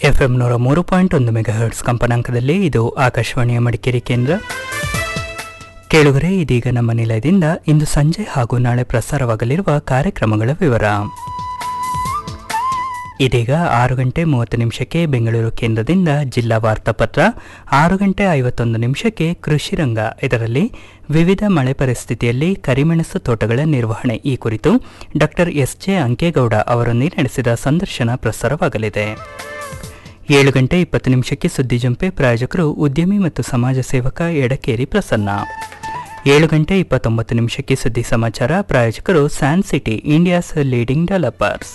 FM ನೂರ ಮೂರು point ಒಂದು ಮೆಗಾಹರ್ಟ್ಸ್ ಕಂಪನಾಂಕದಲ್ಲಿ ಇದು ಆಕಾಶವಾಣಿಯ ಮಡಿಕೇರಿ ಕೇಂದ್ರ ಕೇಳುಗರೆ ಇದೀಗ ನಮ್ಮ ನಿಲಯದಿಂದ ಇಂದು ಸಂಜೆ ಹಾಗೂ ನಾಳೆ ಪ್ರಸಾರವಾಗಲಿರುವ ಕಾರ್ಯಕ್ರಮಗಳ ವಿವರ ಇದೀಗ ಆರು ಗಂಟೆ ಮೂವತ್ತು ನಿಮಿಷಕ್ಕೆ ಬೆಂಗಳೂರು ಕೇಂದ್ರದಿಂದ ಜಿಲ್ಲಾ ವಾರ್ತಾಪತ್ರ ಆರು ಗಂಟೆ ಐವತ್ತೊಂದು ನಿಮಿಷಕ್ಕೆ ಕೃಷಿ ರಂಗ ಇದರಲ್ಲಿ ವಿವಿಧ ಮಳೆ ಪರಿಸ್ಥಿತಿಯಲ್ಲಿ ಕರಿಮೆಣಸು ತೋಟಗಳ ನಿರ್ವಹಣೆ ಈ ಕುರಿತು ಡಾಕ್ಟರ್ ಎಸ್ ಜೆ ಅಂಕೇಗೌಡ ಅವರೊಂದಿಗೆ ನಡೆಸಿದ ಸಂದರ್ಶನ ಪ್ರಸಾರವಾಗಲಿದೆ ಏಳು ಗಂಟೆ ಇಪ್ಪತ್ತು ನಿಮಿಷಕ್ಕೆ ಸುದ್ದಿ ಜಂಪೆ ಪ್ರಾಯೋಜಕರು ಉದ್ಯಮಿ ಮತ್ತು ಸಮಾಜ ಸೇವಕ ಎಡಕೇರಿ ಪ್ರಸನ್ನ ಏಳು ಗಂಟೆ ಇಪ್ಪತ್ತೊಂಬತ್ತು ನಿಮಿಷಕ್ಕೆ ಸುದ್ದಿ ಸಮಾಚಾರ ಪ್ರಾಯೋಜಕರು San City India's leading developers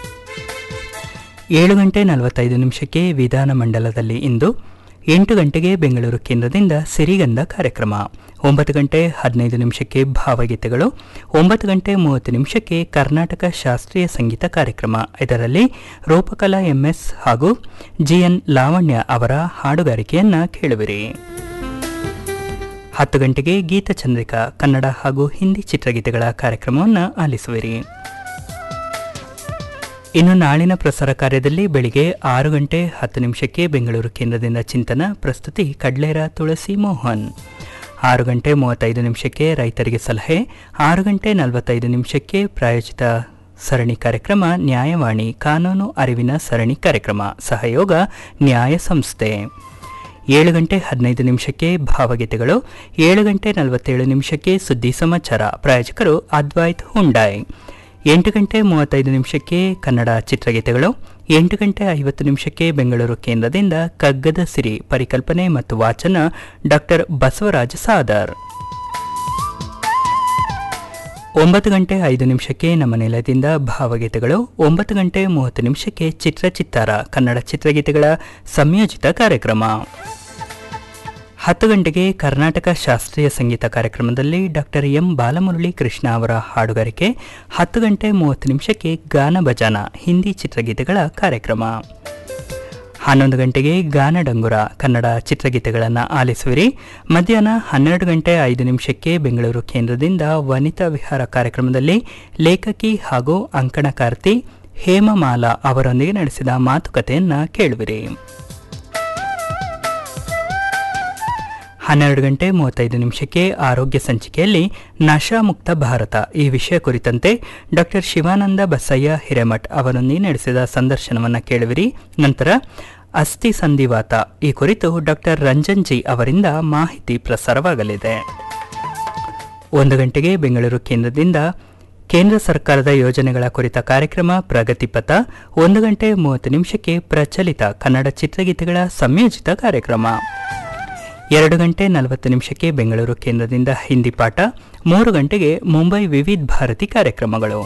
ಏಳು ಗಂಟೆ ನಲವತ್ತೈದು ನಿಮಿಷಕ್ಕೆ ವಿಧಾನ ಮಂಡಲದಲ್ಲಿ ಇಂದು ಎಂಟು ಗಂಟೆಗೆ ಬೆಂಗಳೂರು ಕೇಂದ್ರದಿಂದ ಸಿರಿಗಂಧ ಕಾರ್ಯಕ್ರಮ ಒಂಬತ್ತು ಗಂಟೆ ಹದಿನೈದು ನಿಮಿಷಕ್ಕೆ ಭಾವಗೀತೆಗಳು ಒಂಬತ್ತು ಗಂಟೆ ಮೂವತ್ತು ನಿಮಿಷಕ್ಕೆ ಕರ್ನಾಟಕ ಶಾಸ್ತ್ರೀಯ ಸಂಗೀತ ಕಾರ್ಯಕ್ರಮ ಇದರಲ್ಲಿ ರೂಪಕಲಾ ಎಂಎಸ್ ಹಾಗೂ ಜಿಎನ್ ಲಾವಣ್ಯ ಅವರ ಹಾಡುಗಾರಿಕೆಯನ್ನ ಕೇಳುವಿರಿ ಹತ್ತು ಗಂಟೆಗೆ ಗೀತಚಂದ್ರಿಕಾ ಕನ್ನಡ ಹಾಗೂ ಹಿಂದಿ ಚಿತ್ರಗೀತೆಗಳ ಕಾರ್ಯಕ್ರಮವನ್ನು ಆಲಿಸುವಿರಿ ಇನ್ನು ನಾಳಿನ ಪ್ರಸಾರ ಕಾರ್ಯದಲ್ಲಿ ಬೆಳಿಗ್ಗೆ ಆರು ಗಂಟೆ ಹತ್ತು ನಿಮಿಷಕ್ಕೆ ಬೆಂಗಳೂರು ಕೇಂದ್ರದಿಂದ ಚಿಂತನ ಪ್ರಸ್ತುತಿ ಕಡ್ಲೇರ ತುಳಸಿ ಮೋಹನ್ ಆರು ಗಂಟೆ ಮೂವತ್ತೈದು ನಿಮಿಷಕ್ಕೆ ರೈತರಿಗೆ ಸಲಹೆ ಆರು ಗಂಟೆ ನಲವತ್ತೈದು ನಿಮಿಷಕ್ಕೆ ಪ್ರಾಯೋಜಿತ ಸರಣಿ ಕಾರ್ಯಕ್ರಮ ನ್ಯಾಯವಾಣಿ ಕಾನೂನು ಅರಿವಿನ ಸರಣಿ ಕಾರ್ಯಕ್ರಮ ಸಹಯೋಗ ನ್ಯಾಯ ಸಂಸ್ಥೆ ಏಳು ಗಂಟೆ ಹದಿನೈದು ನಿಮಿಷಕ್ಕೆ ಭಾವಗೀತೆಗಳು ಏಳು ಗಂಟೆ ನಲವತ್ತೇಳು ನಿಮಿಷಕ್ಕೆ ಸುದ್ದಿ ಸಮಾಚಾರ ಪ್ರಾಯೋಜಕರು ಅದ್ವೈತ್ ಹುಂಡಾಯ್ ಎಂಟು ಗಂಟೆ ಮೂವತ್ತೈದು ನಿಮಿಷಕ್ಕೆ ಕನ್ನಡ ಚಿತ್ರಗೀತೆಗಳು ಎಂಟು ಗಂಟೆ ಐವತ್ತು ನಿಮಿಷಕ್ಕೆ ಬೆಂಗಳೂರು ಕೇಂದ್ರದಿಂದ ಕಗ್ಗದ ಸಿರಿ ಪರಿಕಲ್ಪನೆ ಮತ್ತು ವಾಚನ ಡಾಕ್ಟರ್ ಬಸವರಾಜ ಸಾದರ್ ಒಂಬತ್ತು ಗಂಟೆ ಐದು ನಿಮಿಷಕ್ಕೆ ನಮ್ಮ ನಿಲಯದಿಂದ ಭಾವಗೀತೆಗಳು ಒಂಬತ್ತು ಗಂಟೆ ಮೂವತ್ತು ನಿಮಿಷಕ್ಕೆ ಚಿತ್ರಚಿತ್ತಾರ ಕನ್ನಡ ಚಿತ್ರಗೀತೆಗಳ ಸಂಯೋಜಿತ ಕಾರ್ಯಕ್ರಮ ಹತ್ತು ಗಂಟೆಗೆ ಕರ್ನಾಟಕ ಶಾಸ್ತ್ರೀಯ ಸಂಗೀತ ಕಾರ್ಯಕ್ರಮದಲ್ಲಿ ಡಾಕ್ಟರ್ ಎಂ ಬಾಲಮುರಳಿ ಕೃಷ್ಣ ಅವರ ಹಾಡುಗಾರಿಕೆ ಹತ್ತು ಗಂಟೆ ಮೂವತ್ತು ನಿಮಿಷಕ್ಕೆ ಗಾನ ಭಜಾನ ಹಿಂದಿ ಚಿತ್ರಗೀತೆಗಳ ಕಾರ್ಯಕ್ರಮ ಹನ್ನೊಂದು ಗಂಟೆಗೆ ಗಾನ ಡಂಗುರ ಕನ್ನಡ ಚಿತ್ರಗೀತೆಗಳನ್ನು ಆಲಿಸುವಿರಿ ಮಧ್ಯಾಹ್ನ ಹನ್ನೆರಡು ಗಂಟೆ ಐದು ನಿಮಿಷಕ್ಕೆ ಬೆಂಗಳೂರು ಕೇಂದ್ರದಿಂದ ವನಿತಾ ವಿಹಾರ ಕಾರ್ಯಕ್ರಮದಲ್ಲಿ ಲೇಖಕಿ ಹಾಗೂ ಅಂಕಣಕಾರ್ತಿ ಹೇಮಮಾಲಾ ಅವರೊಂದಿಗೆ ನಡೆಸಿದ ಮಾತುಕತೆಯನ್ನು ಕೇಳುವಿರಿ ಹನ್ನೆರಡು ಗಂಟೆ ಮೂವತ್ತೈದು ನಿಮಿಷಕ್ಕೆ ಆರೋಗ್ಯ ಸಂಚಿಕೆಯಲ್ಲಿ ನಶಾಮುಕ್ತ ಭಾರತ ಈ ವಿಷಯ ಕುರಿತಂತೆ ಡಾಕ್ಟರ್ ಶಿವಾನಂದ ಬಸಯ್ಯ ಹಿರೇಮಠ್ ಅವರೊಂದಿಗೆ ನಡೆಸಿದ ಸಂದರ್ಶನವನ್ನು ಕೇಳುವಿರಿ ನಂತರ ಅಸ್ಥಿ ಸಂಧಿವಾತ ಈ ಕುರಿತು ಡಾಕ್ಟರ್ ರಂಜನ್ ಜಿ ಅವರಿಂದ ಮಾಹಿತಿ ಪ್ರಸಾರವಾಗಲಿದೆ ಒಂದು ಗಂಟೆಗೆ ಬೆಂಗಳೂರು ಕೇಂದ್ರದಿಂದ ಕೇಂದ್ರ ಸರ್ಕಾರದ ಯೋಜನೆಗಳ ಕುರಿತ ಕಾರ್ಯಕ್ರಮ ಪ್ರಗತಿಪಥ ಒಂದು ಗಂಟೆ ಮೂವತ್ತು ನಿಮಿಷಕ್ಕೆ ಪ್ರಚಲಿತ ಕನ್ನಡ ಚಿತ್ರಗೀತೆಗಳ ಸಂಯೋಜಿತ ಕಾರ್ಯಕ್ರಮ ಎರಡು ಗಂಟೆ ನಲವತ್ತು ನಿಮಿಷಕ್ಕೆ ಬೆಂಗಳೂರು ಕೇಂದ್ರದಿಂದ ಹಿಂದಿ ಪಾಠ ಮೂರು ಗಂಟೆಗೆ ಮುಂಬೈ ವಿವಿಧ ಭಾರತಿ ಕಾರ್ಯಕ್ರಮಗಳು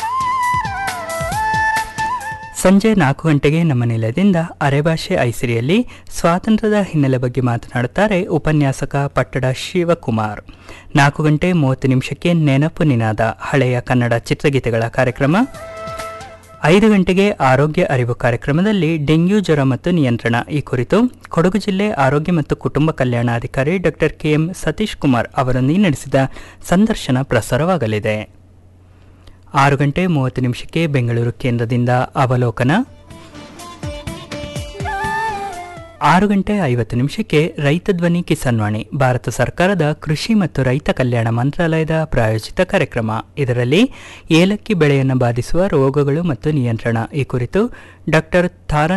ಸಂಜೆ ನಾಲ್ಕು ಗಂಟೆಗೆ ನಮ್ಮ ನಿಲಯದಿಂದ ಅರೆಭಾಷೆ ಐಸಿರಿಯಲ್ಲಿ ಸ್ವಾತಂತ್ರ್ಯದ ಹಿನ್ನೆಲೆ ಬಗ್ಗೆ ಮಾತನಾಡುತ್ತಾರೆ ಉಪನ್ಯಾಸಕ ಪಟ್ಟಡ ಶಿವಕುಮಾರ್ ನಾಲ್ಕು ಗಂಟೆ ಮೂವತ್ತು ನಿಮಿಷಕ್ಕೆ ನೆನಪು ನಿನಾದ ಹಳೆಯ ಕನ್ನಡ ಚಿತ್ರಗೀತೆಗಳ ಕಾರ್ಯಕ್ರಮ ಐದು ಗಂಟೆಗೆ ಆರೋಗ್ಯ ಅರಿವು ಕಾರ್ಯಕ್ರಮದಲ್ಲಿ ಡೆಂಗ್ಯೂ ಜ್ವರ ಮತ್ತು ನಿಯಂತ್ರಣ ಈ ಕುರಿತು ಕೊಡಗು ಜಿಲ್ಲೆ ಆರೋಗ್ಯ ಮತ್ತು ಕುಟುಂಬ ಕಲ್ಯಾಣಾಧಿಕಾರಿ ಡಾಕ್ಟರ್ ಕೆಎಂ ಸತೀಶ್ ಕುಮಾರ್ ಅವರೊಂದಿಗೆ ನಡೆಸಿದ ಸಂದರ್ಶನ ಪ್ರಸಾರವಾಗಲಿದೆ ಆರು ಗಂಟೆ ಮೂವತ್ತು ನಿಮಿಷಕ್ಕೆ ಬೆಂಗಳೂರು ಕೇಂದ್ರದಿಂದ ಅವಲೋಕನ ಆರು ಗಂಟೆ ಐವತ್ತು ನಿಮಿಷಕ್ಕೆ ರೈತ ಧ್ವನಿ ಕಿಸಾನ್ ವಾಣಿ ಭಾರತ ಸರ್ಕಾರದ ಕೃಷಿ ಮತ್ತು ರೈತ ಕಲ್ಯಾಣ ಮಂತ್ರಾಲಯದ ಪ್ರಾಯೋಜಿತ ಕಾರ್ಯಕ್ರಮ ಇದರಲ್ಲಿ ಏಲಕ್ಕಿ ಬೆಳೆಯನ್ನು ಬಾಧಿಸುವ ರೋಗಗಳು ಮತ್ತು ನಿಯಂತ್ರಣ ಈ ಕುರಿತು ಡಾಕ್ಟರ್ ತಾರಾ